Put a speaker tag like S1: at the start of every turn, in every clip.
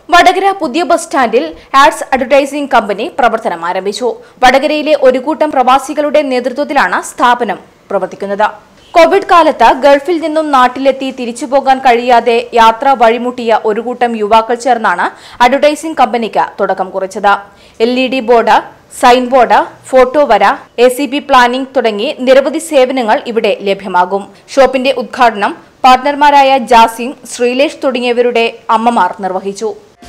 S1: വടകര പുതിയ ബസ് സ്റ്റാൻഡിൽ ads advertising company പ്രവർത്തനം ആരംഭിച്ചു വടകരയിലെ ഒരു കൂട്ടം പ്രവാസികളുടെ നേതൃത്വത്തിലാണ് സ്ഥാപനം പ്രവർത്തിക്കുന്നത് കോവിഡ് കാലത്ത് ഗൾഫിൽ നിന്നും നാട്ടിലെത്തി തിരിച്ചു പോകാൻ കഴിയാതെ യാത്ര വഴിമുട്ടിയ ഒരു കൂട്ടം യുവാക്കൾ ചേർന്നാണ് അഡ്വർടൈസിംഗ് കമ്പനിക്ക് തുടക്കം കുറിച്ചത് L E D board sign board photo വര എ സി പി പ്ലാനിംഗ് തുടങ്ങി നിരവധി സേവനങ്ങൾ ഇവിടെ ലഭ്യമാകും ഷോപ്പിന്റെ ഉദ്ഘാടനം പാർട്ട്ണർമാരായ ജാസിം ശ്രീലേഷ് തുടങ്ങിയവരുടെ അമ്മമാർ നിർവഹിച്ചു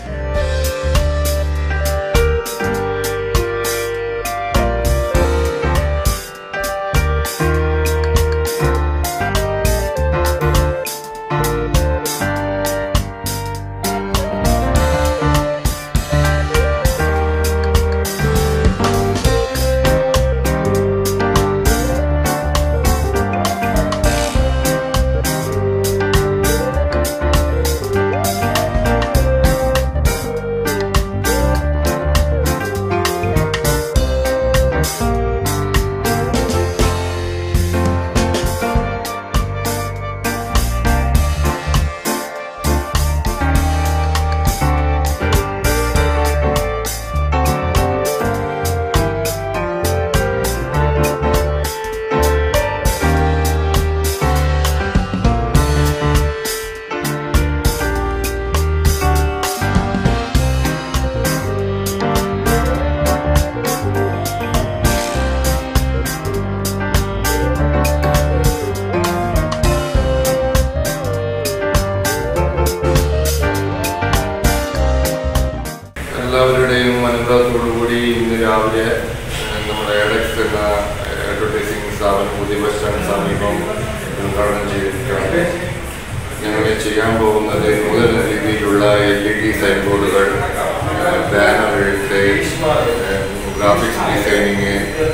S2: എല്ലാവരുടെയും അനുഗ്രഹത്തോടുകൂടി ഇന്ന് രാവിലെ ഏഹ്, നമ്മുടെ എഡക്സ് എന്ന അഡ്വർടൈസിംഗ് സ്ഥാപനം പുതിയ ബസ് സ്റ്റാൻഡ് സമീപം ഉദ്ഘാടനം ചെയ്തിരിക്കുകയാണ് ഞങ്ങൾ ചെയ്യാൻ പോകുന്നത് നൂതന രീതിയിലുള്ള എൽ ഇ ഡി സൈൻ ബോർഡുകൾ ബാനർ എഴുത്ത് graphics designing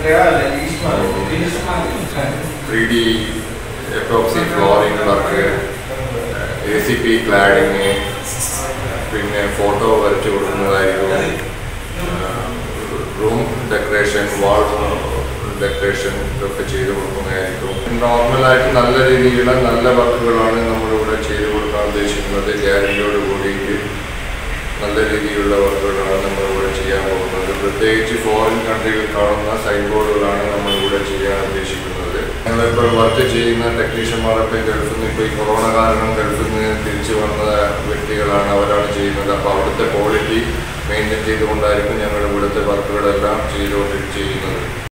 S2: three D epoxy flooring work A C P cladding പിന്നെ ഫോട്ടോ വരച്ചു കൊടുക്കുന്നതായിരിക്കും റൂം ഡെക്കറേഷൻ വാൾ ഡെക്കറേഷൻ ഇതൊക്കെ ചെയ്ത് കൊടുക്കുന്നതായിരിക്കും നോർമലായിട്ട് നല്ല രീതിയിലുള്ള നല്ല വർക്കുകളാണ് നമ്മളിവിടെ ചെയ്ത് കൊടുക്കാൻ ഉദ്ദേശിക്കുന്നത് ഗ്യാരണ്ടിയോട് കൂടിയിട്ട് നല്ല രീതിയിലുള്ള വർക്കുകളാണ് നമ്മളിവിടെ ചെയ്യാൻ പോകുന്നത് പ്രത്യേകിച്ച് ഫോറിൻ കൺട്രിയിൽ കാണുന്ന സൈൻ ബോർഡുകളാണ് നമ്മളിവിടെ ചെയ്യാൻ ഉദ്ദേശിക്കുന്നത് ഞങ്ങളിപ്പോൾ വർക്ക് ചെയ്യുന്ന ടെക്നീഷ്യന്മാരൊക്കെ ഗൾഫിൽ നിന്ന് ഇപ്പോൾ ഈ കൊറോണ കാരണം ഗൾഫിൽ നിന്ന് തിരിച്ചു വന്ന വ്യക്തികളാണ് അവരാണ് ചെയ്യുന്നത് അപ്പോൾ അവിടുത്തെ ക്വാളിറ്റി മെയിൻറ്റെയിൻ ചെയ്തുകൊണ്ടായിരിക്കും ഞങ്ങൾ ഇവിടുത്തെ വർക്കുകളെല്ലാം ചെയ്തുകൊണ്ട് ചെയ്യുന്നത്